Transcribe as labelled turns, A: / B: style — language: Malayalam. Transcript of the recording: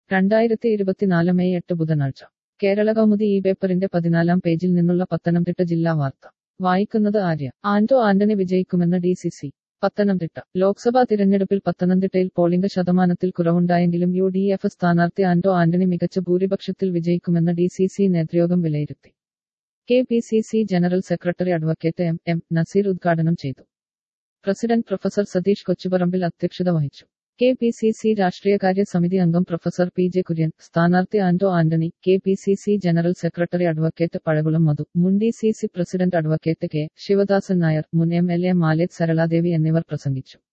A: രണ്ടായിരത്തി ഇരുപത്തിനാല് മെയ് എട്ട് ബുധനാഴ്ച കേരള കൗമുദി ഈ പേപ്പറിന്റെ പതിനാലാം പേജിൽ നിന്നുള്ള പത്തനംതിട്ട ജില്ലാ വാർത്ത വായിക്കുന്നത് ആര്യ ആന്റോ ആന്റണി വിജയിക്കുമെന്ന് D C C Pathanamthitta Lok Sabha തിരഞ്ഞെടുപ്പിൽ പത്തനംതിട്ടയിൽ പോളിംഗ് ശതമാനത്തിൽ കുറവുണ്ടായെങ്കിലും യു ഡി എഫ് സ്ഥാനാർത്ഥി ആന്റോ ആന്റണി മികച്ച ഭൂരിപക്ഷത്തിൽ വിജയിക്കുമെന്ന് ഡി സി സി നേതൃയോഗം വിലയിരുത്തി K P C C general secretary advocate M M Nazeer ഉദ്ഘാടനം ചെയ്തു പ്രസിഡന്റ് പ്രൊഫസർ സതീഷ് കൊച്ചുപറമ്പിൽ അധ്യക്ഷത വഹിച്ചു കെ പി സി സി രാഷ്ട്രീയകാര്യ സമിതി അംഗം പ്രൊഫസർ പി ജെ കുര്യൻ സ്ഥാനാർത്ഥി Anto Antony K P C C general secretary advocate Pazhakulam Madhu മുൻ D C C president advocate K Sivadasan Nair മുൻ M L A Maleth Saraladevi എന്നിവർ പ്രസംഗിച്ചു